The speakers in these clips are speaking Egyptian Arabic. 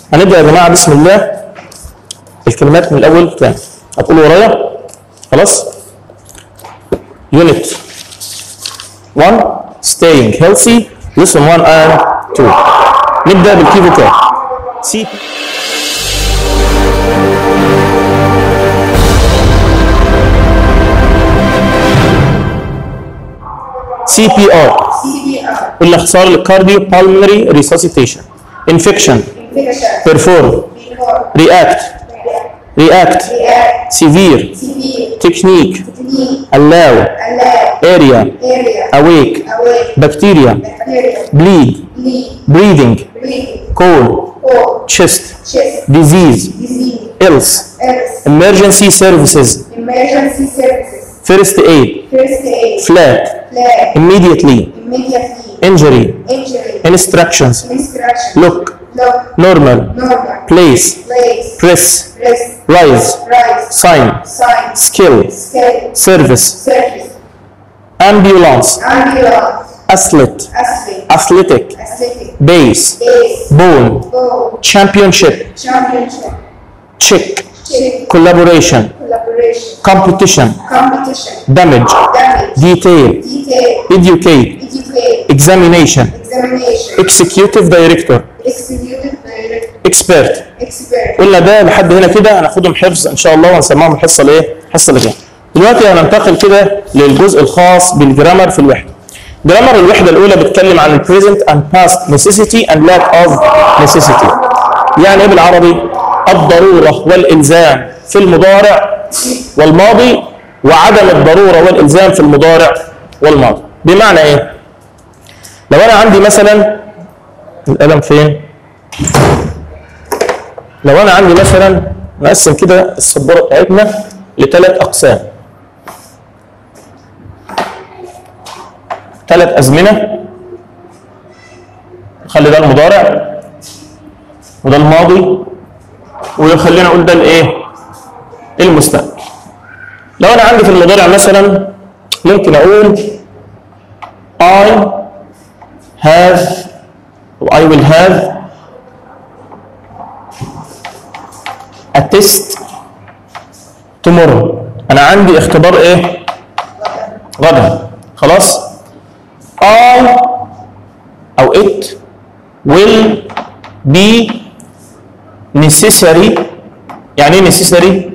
هنبدا يا جماعه بسم الله الكلمات من الاول تاني هتقولوا ورايا خلاص يونت 1 staying healthy lesson 1 and 2 نبدا بالكي فوكاب سي سي بي ار CPR, قلنا اختصار للكارديو بالمري ريسوسيتيشن انفكشن infection, perform before, react react react, severe severe, technique technique, allow allow, area area, awake awake, bacteria bacteria, bleed bleed, breathing breathing, cold cold, chest chest, disease disease, else else, emergency services emergency services, first aid first aid, flat flag, immediately immediately, injury injury, instructions instruction, look look, normal normal, place place, press rest, rise rise, sign sign, skill scale, service surface, ambulance ambulance, athlete athlete, athletic athletic, base base, bone goal, championship championship, check check, collaboration collaboration, competition competition, damage damage, detail detail, educate educate, examination examination, executive director executive director, expert expert, قلنا ده لحد هنا كده هناخدهم حفظ ان شاء الله وهنسمعهم الحصه الايه؟ الحصه اللي جايه. دلوقتي هننتقل كده للجزء الخاص بالجرامر في الوحده. جرامر الوحده الاولى بتتكلم عن البريزنت اند باست necessity and lack of necessity. يعني ايه بالعربي؟ الضروره والالزام في المضارع والماضي وعدم الضروره والالزام في المضارع والماضي. بمعنى ايه؟ لو انا عندي مثلا القلم فين؟ لو انا عندي مثلا نقسم كده السبوره بتاعتنا لثلاث اقسام ثلاث ازمنه خلي ده المضارع وده الماضي وخلينا نقول ده الايه المستقبل لو انا عندي في المضارع مثلا ممكن اقول I have I will have a test tomorrow انا عندي اختبار ايه غدا خلاص I او it will be necessary يعني ايه necessary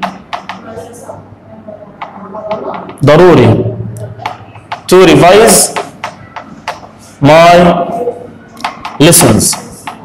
ضروري to revise my lessons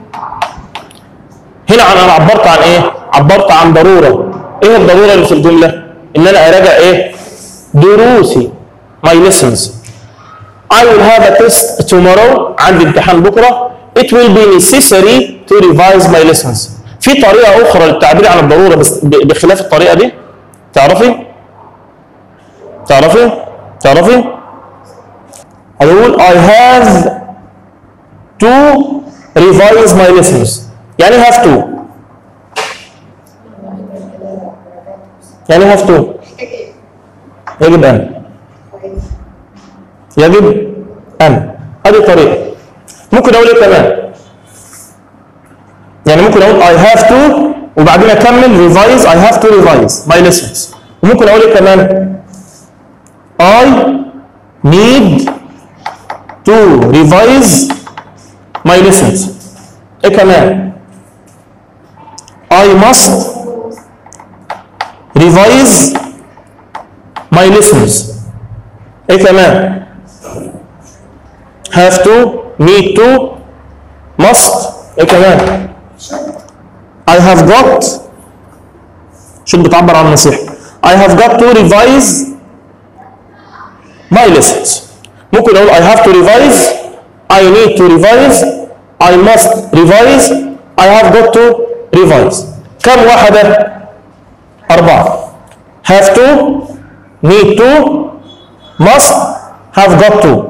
هنا انا عبرت عن ايه؟ عبرت عن ضروره. ايه الضروره اللي في الجمله؟ ان انا اراجع ايه؟ دروسي. My lessons. I will have a test tomorrow. عندي امتحان بكره. It will be necessary to revise my lessons. في طريقه اخرى للتعبير عن الضروره بس ب- بخلاف الطريقه دي. تعرفي؟ تعرفي؟ تعرفي؟ هنقول I have to revise my lessons. يعني have to يعني have to يجب أن يجب أن هذه طريقة ممكن أقول إيه كمان يعني ممكن أقول I have to وبعدين أكمل revise I have to revise my lessons وممكن أقول إيه كمان I need to revise my lessons إيه كمان I must revise my lessons ايه كمان have to need to must ايه كمان I have got شو بتعبر عن النصيحة I have got to revise my lessons ممكن اقول I have to revise I need to revise I must revise I have got to revise كم واحدة؟ أربعة have to need to must have got to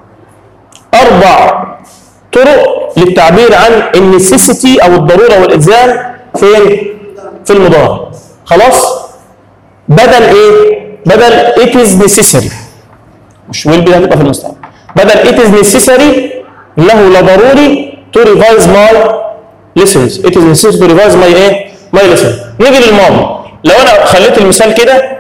أربع طرق للتعبير عن النسيسيتي أو الضرورة والإلزام فين؟ في المضارع خلاص؟ بدل إيه؟ بدل it is necessary مش will be هتبقى في المستقبل بدل it is necessary إنه لضروري to revise my listens it is necessary to revise my ايه my lesson نيجي للماضي لو انا خليت المثال كده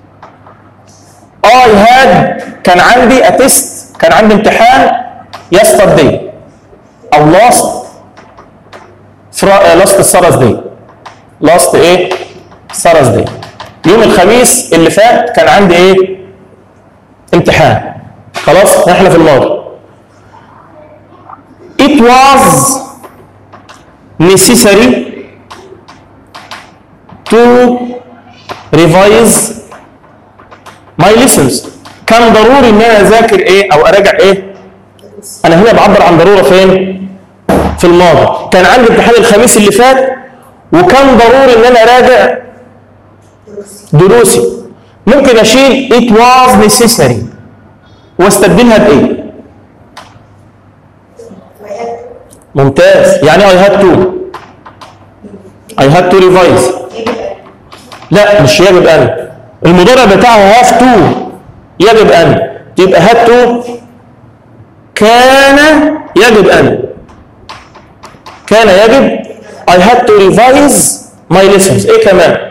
I had كان عندي a test كان عندي امتحان yesterday او last fra- last Thursday last ايه Thursday يوم الخميس اللي فات كان عندي ايه امتحان خلاص احنا في الماضي it was necessary to revise my lessons كان ضروري ان انا اذاكر ايه او اراجع ايه انا هنا بعبر عن ضروره فين في الماضي كان عندي امتحان الخميس اللي فات وكان ضروري ان انا اراجع دروسي ممكن اشيل it was necessary واستبدلها بايه ممتاز يعني I had to I had to revise لا مش يجب أن المضارع بتاعه have to يجب أن تبقى had to كان يجب أن كان يجب I had to revise my lessons إيه كمان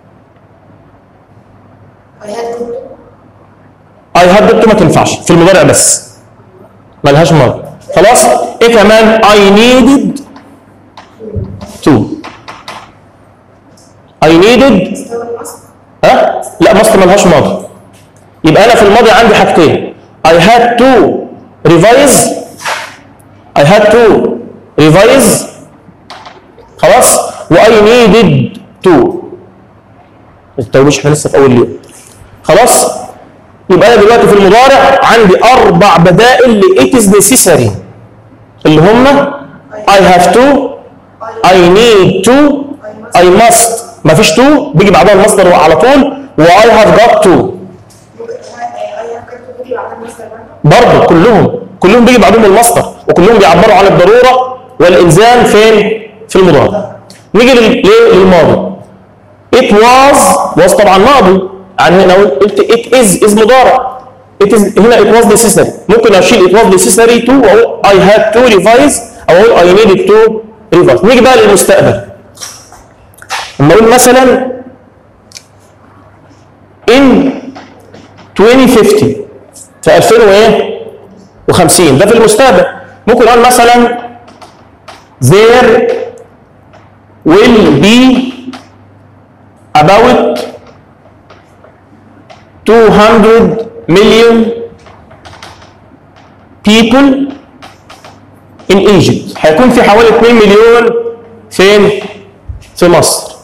I had to ما تنفعش في المضارع بس ملهاش ماضي خلاص ايه كمان I needed to I needed ها لا مصر ملهاش ماضي يبقى انا في الماضي عندي حاجتين I had to revise I had to revise خلاص و I needed to ما تتوبش احنا لسه في اول اليوم خلاص يبقى انا دلوقتي في المضارع عندي اربع بدائل ل it is necessary اللي هم I have to I need to I must ما فيش to بيجي بعدها المصدر على طول و I have got to برضه كلهم كلهم بيجي بعدهم المصدر وكلهم بيعبروا عن الضروره والالزام فين في المضارع نيجي لل- ليه؟ للماضي it was was طبعا ماضي يعني هنا قلت it is is مضارع it is هنا it was necessary ممكن اشيل it was necessary to واقول I had to revise او اقول I needed to revise نيجي بقى للمستقبل لما اقول مثلا in 2050 في 2000 وايه و50 ده في المستقبل ممكن اقول مثلا there will be about 200 million people in Egypt هيكون في حوالي 2 مليون فين في مصر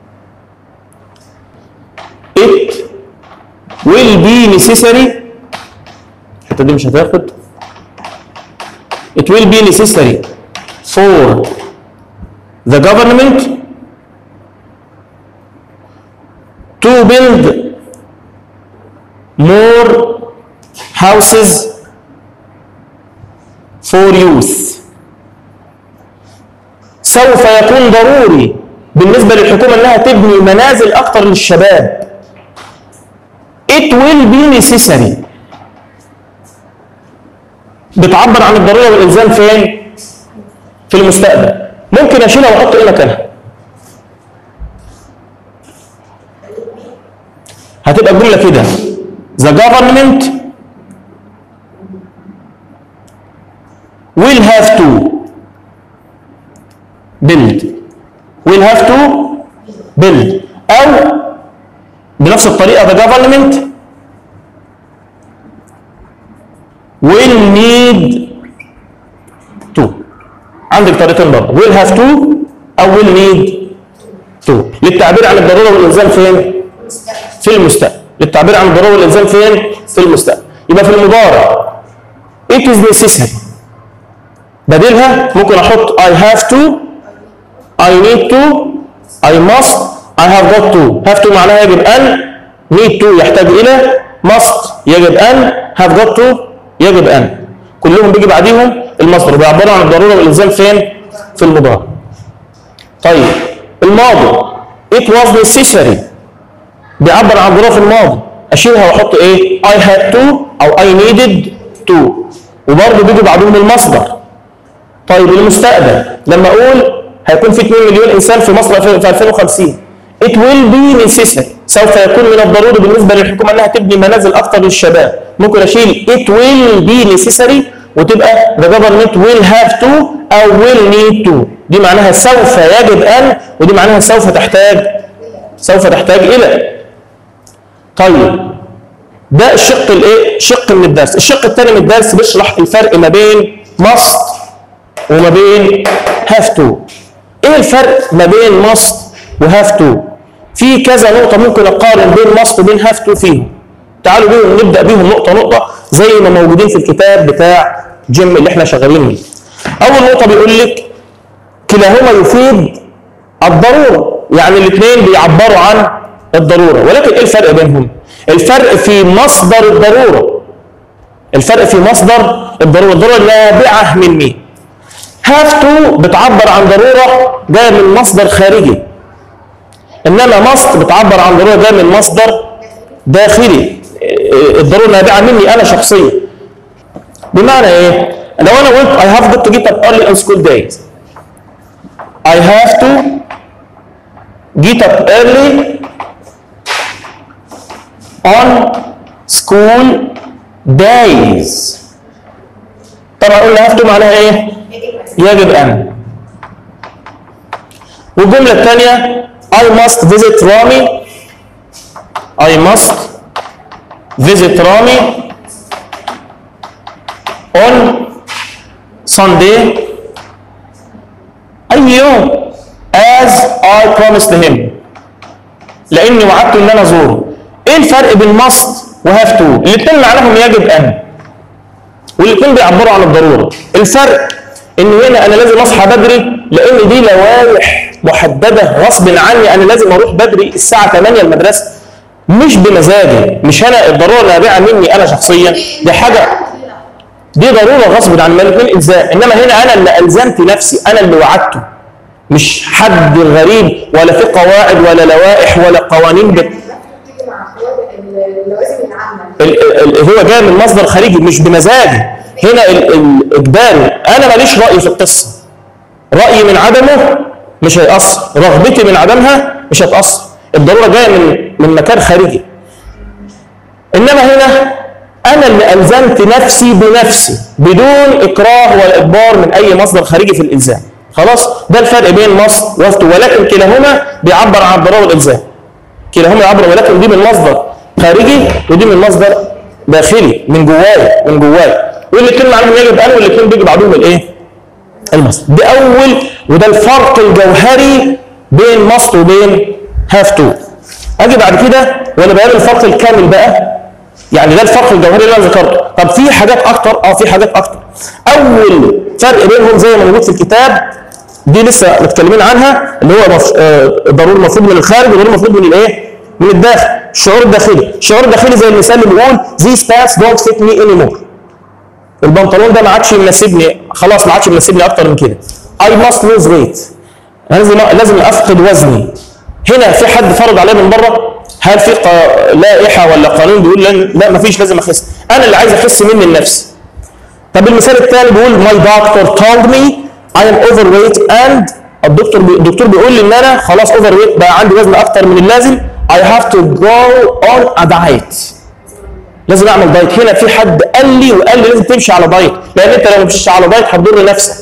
it will be necessary الحته دي مش هتاخد it will be necessary for the government to build more houses for youth سوف يكون ضروري بالنسبة للحكومة انها تبني منازل اكتر للشباب it will be necessary بتعبر عن الضرورة والإلزام فين؟ في المستقبل ممكن أشيلها وأحط إيه مكانها هتبقى الجملة كده the government will have to build will have to build أو بنفس الطريقة the government will need to عندك طريقتين برضه will have to أو will need to للتعبير عن الضرورة والإلزام فين؟ في المستقبل للتعبير عن الضرورة والإلزام فين؟ في المستقبل يبقى في المضارع it is necessary بديلها ممكن أحط I have to I need to I must I have got to have to معناها يجب أن need to يحتاج إلى must يجب أن have got to يجب أن كلهم بيجي بعديهم المصدر بيعبروا عن الضرورة والإلزام فين؟ في المضارع طيب الماضي it was necessary بيعبر عن الضرورة في الماضي أشيلها وأحط إيه؟ I had to أو I needed to وبرضه بيجي بعدهم المصدر طيب المستقبل لما أقول هيكون في 2 مليون انسان في مصر في في 2050 it will be necessary سوف يكون من الضروري بالنسبه للحكومه انها تبني منازل اكثر للشباب ممكن اشيل it will be necessary وتبقى the government will have to او will need to دي معناها سوف يجب ان ودي معناها سوف تحتاج سوف تحتاج الى طيب ده الشق الايه شق من الدرس الشق الثاني من الدرس بيشرح الفرق ما بين must وما بين have to ايه الفرق ما بين must و have to في كذا نقطة ممكن اقارن بين must وبين have to فيهم تعالوا بيهم نبدأ بيهم نقطة نقطة زي ما موجودين في الكتاب بتاع جيم اللي احنا شغالين بيه اول نقطة بيقول لك كلاهما يفيد الضرورة يعني الاثنين بيعبروا عن الضرورة ولكن ايه الفرق بينهم الفرق في مصدر الضرورة الفرق في مصدر الضرورة الضرورة نابعة من مين have to بتعبر عن ضرورة جاية من مصدر خارجي انما must بتعبر عن ضرورة جاية من مصدر داخلي الضرورة نابعة مني انا شخصيا بمعنى ايه لو انا قلت I have got to get up early on school days I have to get up early on school days طبعا قلنا have to معناها ايه يجب ان والجملة الثانية I must visit Rami I must visit Rami on Sunday أي يوم as I promised him لأني وعدته إن أنا أزوره إيه الفرق بين must و have to الاثنين معناهم يجب أن والاثنين بيعبروا عن الضرورة الفرق إن هنا أنا لازم أصحى بدري لأن دي لوائح محددة غصب عني أنا لازم أروح بدري الساعة 8 المدرسة مش بمزاجي مش أنا الضرورة نابعة مني أنا شخصيا دي حاجة دي ضروره غصب عن الاثنين الزام انما هنا انا اللي الزمت نفسي انا اللي وعدته مش حد غريب ولا في قواعد ولا لوائح ولا قوانين بت... بتيجي مع اللوازم العامة ال- ال- هو جاي من مصدر خارجي مش بمزاجي هنا ال- الاجباري انا ماليش راي في القصه رايي من عدمه مش هيأثر رغبتي من عدمها مش هتأثر الضروره جايه من من مكان خارجي انما هنا انا اللي الزمت نفسي بنفسي بدون اكراه ولا اجبار من اي مصدر خارجي في الالزام خلاص ده الفرق بين مصر وفتو ولكن كلاهما بيعبر عن الضروره والالزام كلاهما يعبر ولكن دي من مصدر خارجي ودي من مصدر داخلي من جوايا من جوايا والاثنين معناهم يجب ان والاثنين بيجي بعضهم الايه؟ المصدر ده اول وده الفرق الجوهري بين مصر وبين هاف تو اجي بعد كده وانا بيان الفرق الكامل بقى يعني ده الفرق الجوهري اللي انا ذكرته طب في حاجات اكتر اه في حاجات اكتر اول فرق بينهم زي ما موجود في الكتاب دي لسه متكلمين عنها اللي هو مف... آه، ضروري المفروض من الخارج وضروري المفروض من الايه من الداخل الشعور الداخلي الشعور الداخلي زي المثال اللي بيقول these pants don't fit me anymore البنطلون ده ما عادش يناسبني خلاص ما عادش يناسبني اكتر من كده I must lose weight لازم لازم افقد وزني هنا في حد فرض عليه من بره هل في قا- لائحه ولا قانون بيقول لا, لا ما فيش لازم اخس انا اللي عايز اخس مني لنفسي طب المثال الثاني بيقول my doctor told me I am overweight and الدكتور بي... الدكتور بيقول لي ان انا خلاص overweight بقى عندي وزن اكتر من اللازم I have to go on a diet لازم اعمل دايت هنا في حد قال لي وقال لي لازم تمشي على دايت لان انت لو مشيتش على دايت هتضر نفسك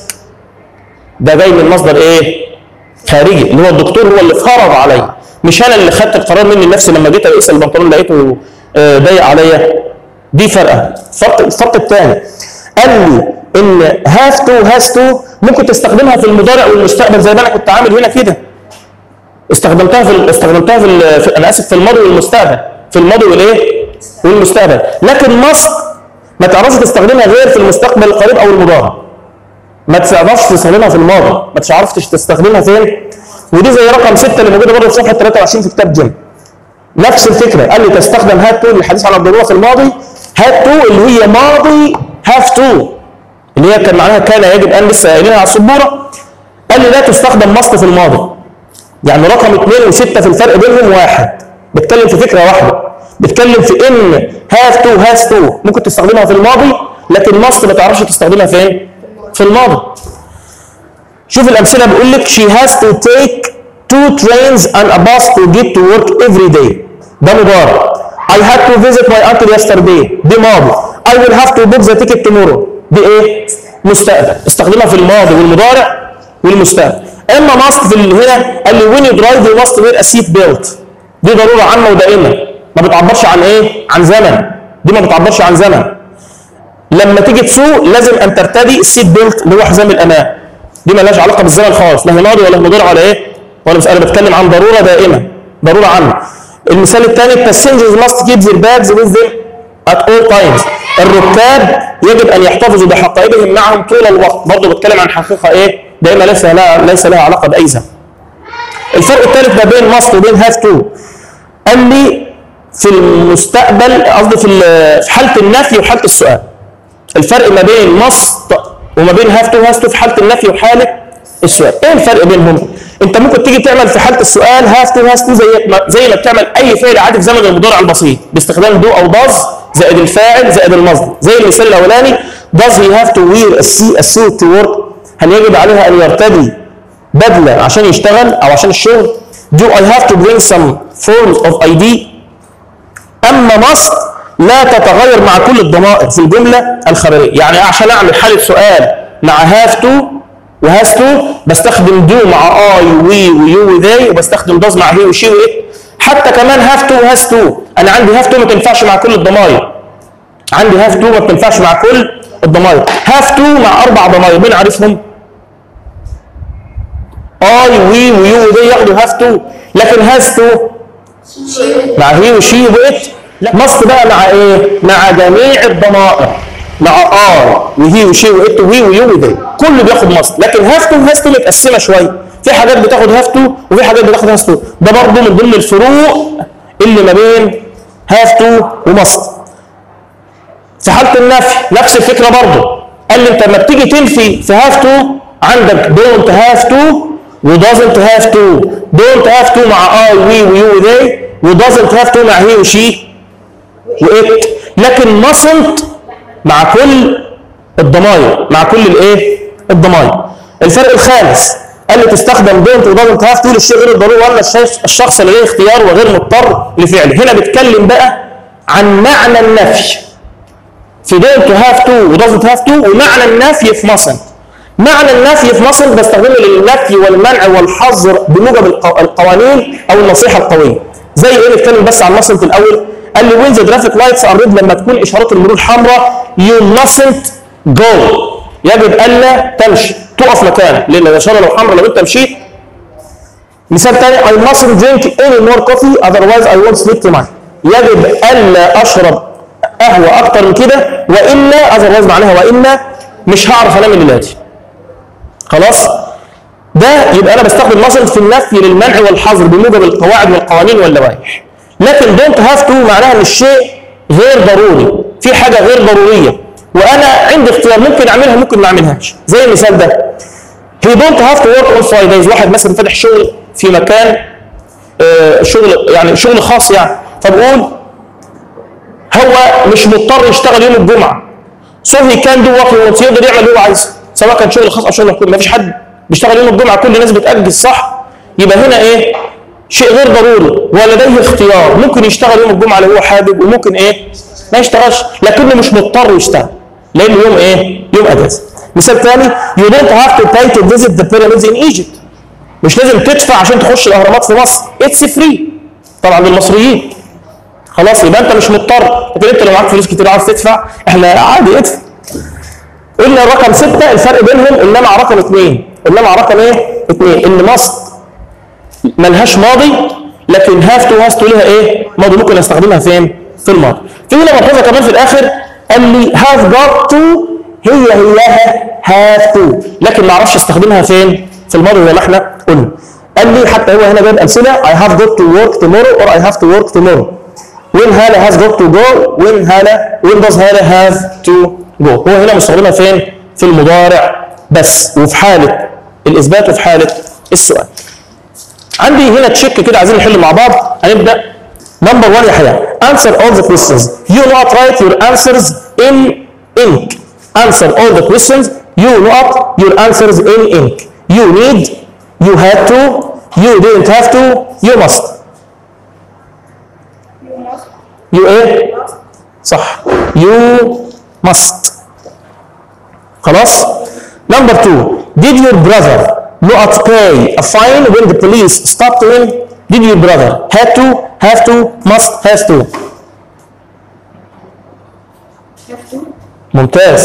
ده جاي من مصدر ايه خارجي اللي هو الدكتور هو اللي فرض عليا مش انا اللي خدت القرار مني لنفسي لما جيت اقيس البنطلون لقيته آه، ضيق عليا دي فرقه الفرق الفرق الثاني قال لي ان هاف تو هاز تو ممكن تستخدمها في المضارع والمستقبل زي ما انا كنت عامل هنا كده استخدمتها في ال- استخدمتها في, ال- في انا اسف في الماضي والمستقبل في الماضي والايه والمستقبل لكن مصر ما تعرفش تستخدمها غير في المستقبل القريب او المضارع ما تعرفش تستخدمها في الماضي ما تعرفش تستخدمها فين ودي زي رقم 6 اللي موجوده برضه في صفحه 23 في كتاب جيم نفس الفكره قال لي تستخدم هات تو للحديث عن الضروره في الماضي هات تو اللي هي ماضي هاف تو اللي هي كان معناها كان يجب ان لسه قايلينها على السبوره قال لي لا تستخدم مصر في الماضي يعني رقم اثنين وسته في الفرق بينهم واحد بتكلم في فكره واحده بتكلم في ان هاف تو هاز تو ممكن تستخدمها في الماضي لكن مصر ما تعرفش تستخدمها فين؟ في الماضي شوف الامثله بيقول لك she has to take two trains and a bus to get to work every day ده مضارع I had to visit my uncle yesterday دي ماضي I will have to book the ticket tomorrow دي ايه مستقبل استخدمها في الماضي والمضارع والمستقبل اما must في اللي هنا قال لي when you drive you must wear a seat belt دي ضروره عامه ودائمه ما بتعبرش عن ايه عن زمن دي ما بتعبرش عن زمن لما تيجي تسوق لازم ان ترتدي السيت بيلت اللي هو حزام الامان دي مالهاش علاقه بالزمن خالص لا هي ماضي ولا مضارع ولا ايه ولا مش انا بتكلم عن ضروره دائمه ضروره عامه المثال الثاني passengers must keep their bags with them at all times الركاب يجب ان يحتفظوا بحقائبهم معهم طول الوقت برضه بتكلم عن حقيقه ايه دائما ليس لها ليس لها علاقه باي زمن الفرق الثالث ما بين must وبين have to قال لي في المستقبل قصدي في ال- في حاله النفي وحاله السؤال الفرق ما بين must وما بين have to has to في حاله النفي وحاله السؤال ايه الفرق بينهم انت ممكن تيجي تعمل في حاله السؤال have to has to زي ما زي ما بتعمل اي فعل عادي في زمن المضارع البسيط باستخدام do او does زائد الفاعل زائد المصدر زي المثال الاولاني does he have to wear a suit- a suit to work هل يجب عليها ان يرتدي بدله عشان يشتغل او عشان الشغل do I have to bring some forms of ID اما must لا تتغير مع كل الضمائر في الجمله الخبريه يعني عشان اعمل حاله سؤال مع have to وهاز to بستخدم do مع I we ويو وذي وبستخدم does مع he وشي وايه حتى كمان have to وهاز to انا عندي have to ما تنفعش مع كل الضمائر عندي have to ما بتنفعش مع كل الضمائر have to مع اربع ضمائر مين عارفهم I we ويو وذي ياخدوا have to لكن has to مع هي وشي وإت لا مصر بقى مع ايه؟ مع جميع الضمائر مع ار وهي وشي وإت وهي ويو وذي كله بياخد مصر لكن هافتو هاستو متقسمه شويه في حاجات بتاخد هافتو وفي حاجات بتاخد هاستو ده برضه من ضمن الفروق اللي ما بين هافتو ومصر في حاله النفي نفس الفكره برضه قال لي انت لما بتيجي تنفي في هاف تو عندك دونت هاف تو ودازنت هاف تو دونت هاف تو مع اي وي ويو وذي ودازنت هاف تو مع هي وشي وات لكن mustn't مع كل الضمائر مع كل الايه الضمائر الفرق الخامس قال لي تستخدم دونت ودازنت هاف تو للشيء غير الضروري ولا الشخص الشخص اللي ليه اختيار وغير مضطر لفعله هنا بيتكلم بقى عن معنى النفي في دونت هاف تو ودازنت هاف تو ومعنى النفي في mustn't معنى النفي في مصر بستخدمه للنفي والمنع والحظر بموجب الق- القوانين او النصيحه القويه زي ايه نتكلم بس عن مصر في الاول قال لي وين ذا ترافيك لايتس ار ريد لما تكون اشارات المرور حمراء يو mustn't جو يجب الا تمشي تقف مكانك لان الاشاره لو حمراء لو انت مشيت مثال ثاني I mustn't drink any more coffee otherwise I won't sleep tonight يجب الا اشرب قهوه اكتر من كده والا otherwise معناها والا مش هعرف انام الليله دي خلاص ده يبقى انا بستخدم مصل في النفي للمنع والحظر بموجب القواعد والقوانين واللوائح لكن دونت هاف تو معناها ان الشيء غير ضروري في حاجه غير ضروريه وانا عندي اختيار ممكن اعملها ممكن ما اعملهاش زي المثال ده هي دونت هاف تو ورك اون فرايدايز واحد مثلا فاتح شغل في مكان آه، شغل يعني شغل خاص يعني فبقول هو مش مضطر يشتغل يوم الجمعه سو هي كان دو وات وانت يقدر يعمل اللي هو عايزه سواء كان شغل خاص او شغل حكومي مفيش حد بيشتغل يوم الجمعه كل الناس بتاجز صح يبقى هنا ايه شيء غير ضروري ولديه اختيار ممكن يشتغل يوم الجمعه لو هو حابب وممكن ايه ما يشتغلش لكنه مش مضطر يشتغل لانه يوم ايه يوم اجازه مثال ثاني you don't have to pay to visit the pyramids in Egypt مش لازم تدفع عشان تخش الاهرامات في مصر اتس فري طبعا للمصريين خلاص يبقى انت مش مضطر لكن انت لو معاك فلوس كتير عاوز تدفع احنا عادي ادفع قلنا رقم ستة الفرق بينهم قلنا مع رقم اثنين قلنا مع رقم ايه؟ اثنين ان مصر ملهاش ماضي لكن هاف تو هاز تو ليها ايه؟ ماضي ممكن استخدمها فين؟ في الماضي. في هنا ملحوظه كمان في الاخر قال لي هاف جوت تو هي هياها هاف تو لكن ما اعرفش استخدمها فين؟ في الماضي زي ما احنا قلنا. قال لي حتى هو هنا جايب امثله I have got to work tomorrow or I have to work tomorrow. when هالة has got to go when هالة when does هالة have to go هو هنا مستخدمها فين في المضارع بس وفي حالة الإثبات وفي حالة السؤال عندي هنا تشيك كده عايزين نحل مع بعض هنبدأ نمبر 1 يا حياة answer all the questions you not write your answers in ink answer all the questions you not your answers in ink you need you had to you didn't have to you must You must. you ايه Must. صح you must خلاص number two did your brother not pay a fine when the police stopped him did your brother had to have to must has to Have to. ممتاز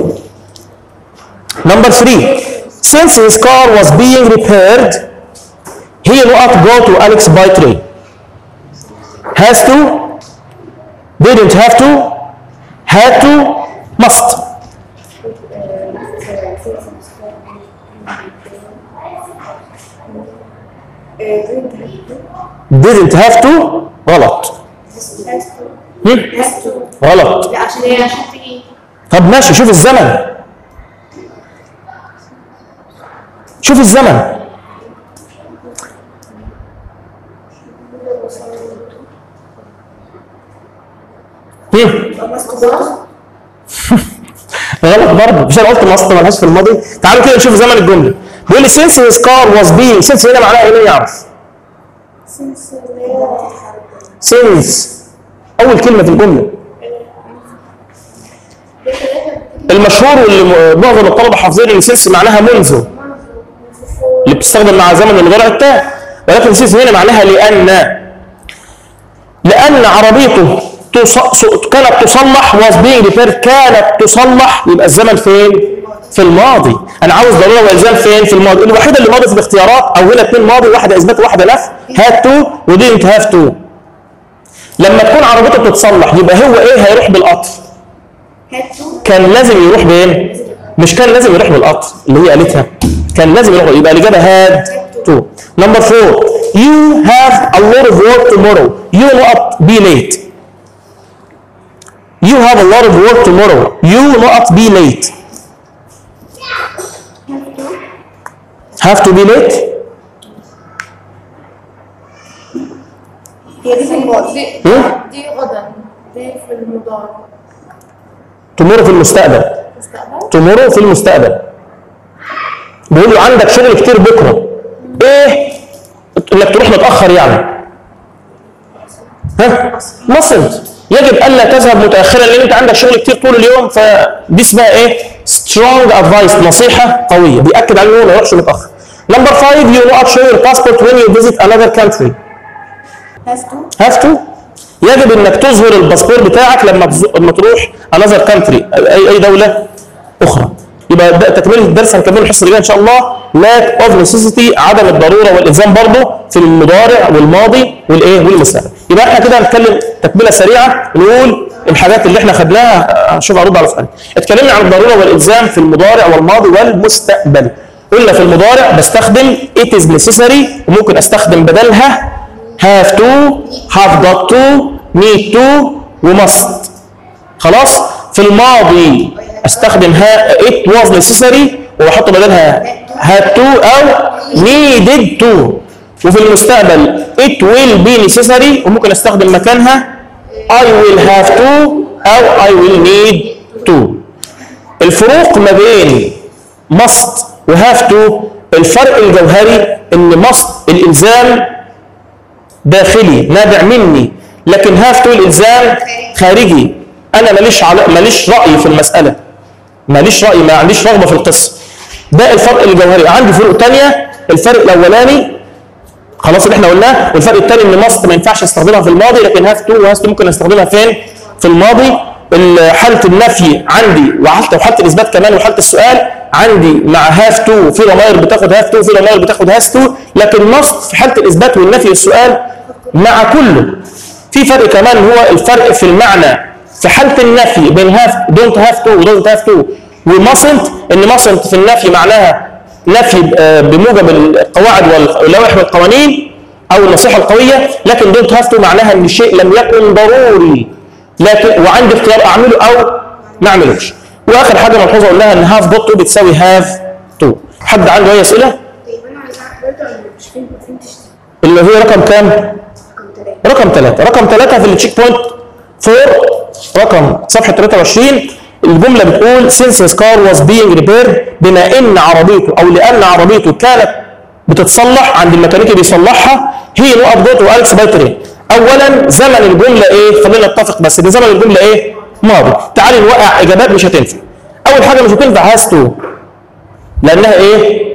number three since his car was being repaired he not go to Alex by train has to didn't have to had to must didn't have to غلط Has to. هم؟ Has to. غلط لا عشان هي عشان تيجي طب ماشي شوف الزمن شوف الزمن هم؟ must go. غلط برضه مش انا قلت مصر ملهاش في الماضي تعالوا كده نشوف زمن الجمله بيقول لي since his car was being since هنا معناها ايه مين يعرف Since uh, since اول كلمه في الجمله المشهور واللي م- معظم الطلبه حافظين ان since معناها منذ اللي بتستخدم مع زمن المضارع التام ولكن since هنا معناها لان لان عربيته تص... ص- كانت تصلح was being repaired كانت تصلح يبقى الزمن فين؟ في الماضي انا عاوز ضروره والزام فين؟ في الماضي الوحيده اللي ماضي في الاختيارات او هنا اثنين ماضي واحده اثبات وواحده نفي had to ودينت have to لما تكون عربيته بتتصلح يبقى هو ايه هيروح بالقطر had to. كان لازم يروح بايه؟ مش كان لازم يروح بالقطر اللي هي قالتها كان لازم يروح يبقى الاجابه هاد تو نمبر 4 you have a lot of work tomorrow you will not be late you have a lot of work tomorrow you will not be late have to be late هي دي في الماضي. دي هم؟ دي غدا دي في المضارع tomorrow في المستقبل مستقبل tomorrow في المستقبل بيقول له عندك شغل كتير بكره ايه انك تروح متاخر يعني ها mustn't يجب الا تذهب متاخرا لان انت عندك شغل كتير طول اليوم فدي اسمها ايه strong advice نصيحه قويه بياكد على انه ما يروحش متاخر نمبر 5 you not show your passport when you visit another country has to. have to يجب انك تظهر الباسبور بتاعك لما تز- لما تروح another country اي اي دوله اخرى يبقى ده تكمله الدرس هنكمله الحصه اللي جايه ان شاء الله lack of necessity عدم الضروره والالزام برضه في المضارع والماضي والايه والمستقبل يبقى احنا كده هنتكلم تكمله سريعه نقول الحاجات اللي احنا خدناها اشوف ارد على سؤال اتكلمنا عن الضروره والالزام في المضارع والماضي والمستقبل قلنا في المضارع بستخدم it is necessary وممكن استخدم بدلها have to have got to need to وmust خلاص في الماضي استخدم ها it was necessary واحط بدلها had to او needed to وفي المستقبل it will be necessary وممكن استخدم مكانها I will have to او I will need to الفروق ما بين must و have to الفرق الجوهري ان must الالزام داخلي نابع مني لكن هاف تو الالزام خارجي انا ماليش عل... ماليش راي في المساله ماليش راي ما عنديش رغبه في القصه ده الفرق الجوهري عندي فروق تانية الفرق الاولاني خلاص اللي احنا قلناه والفرق الثاني ان ماست ما ينفعش استخدمها في الماضي لكن هاف تو وهاف تو ممكن استخدمها فين في الماضي ال- حاله النفي عندي وحاله وحاله الاثبات كمان وحاله السؤال عندي مع هاف تو في ضمائر بتاخد هاف تو في ضمائر بتاخد هاس تو لكن ماست في حاله الاثبات والنفي والسؤال مع كله في فرق كمان هو الفرق في المعنى في حاله النفي بين هاف دونت هاف تو ودونت هاف تو وماسنت ان ماسنت في النفي معناها نفي آه، بموجب القواعد واللوائح والقوانين او النصيحه القويه لكن دونت هاف تو معناها ان الشيء لم يكن ضروري لكن وعندي اختيار اعمله او ما اعملوش واخر حاجه ملحوظه قلناها ان هاف دوت تو بتساوي هاف تو حد عنده اي اسئله طيب انا عايزه اعرف برضه انا مش فاهم ما فهمتش اللي هي رقم كام رقم ثلاثة رقم ثلاثة رقم ثلاثة في التشيك بوينت 4 رقم صفحة 23 الجمله بتقول since his car was being repaired بما ان عربيته او لان عربيته كانت بتتصلح عند الميكانيكي بيصلحها هي نقط جوت والكس باي ترين اولا زمن الجمله ايه خلينا نتفق بس ان زمن الجمله ايه ماضي تعالي نوقع اجابات مش هتنفع اول حاجه مش هتنفع هاز تو لانها ايه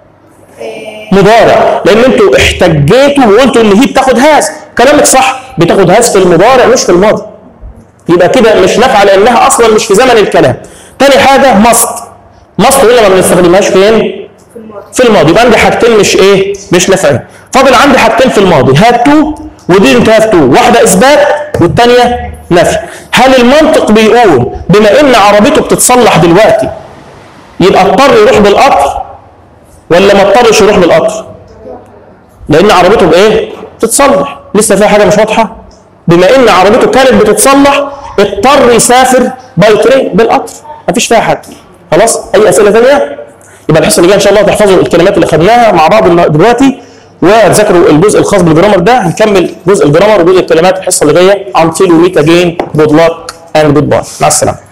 مضارع لان انتوا احتجيتوا وقلتوا ان هي بتاخد هاز كلامك صح بتاخد هاز في المضارع مش في الماضي يبقى كده مش نافعه لانها اصلا مش في زمن الكلام تاني حاجه ماست ماست هنا ما بنستخدمهاش فين في الماضي يبقى عندي حاجتين مش ايه مش نافعين فاضل عندي حاجتين في الماضي هاد تو ودينت هاف تو واحده اثبات والثانيه نفي هل المنطق بيقول بما ان عربيته بتتصلح دلوقتي يبقى اضطر يروح بالقطر ولا ما اضطرش يروح بالقطر لان عربيته بايه بتتصلح لسه فيها حاجه مش واضحه بما ان عربيته كانت بتتصلح اضطر يسافر باي ترين بالقطر مفيش فيها حاجه خلاص اي اسئله ثانيه يبقى الحصه اللي جايه ان شاء الله تحفظوا الكلمات اللي خدناها مع بعض النا- دلوقتي وتذاكروا الجزء الخاص بالجرامر ده هنكمل جزء الجرامر وجزء الكلمات الحصه اللي جايه until we meet again good luck and goodbye مع السلامه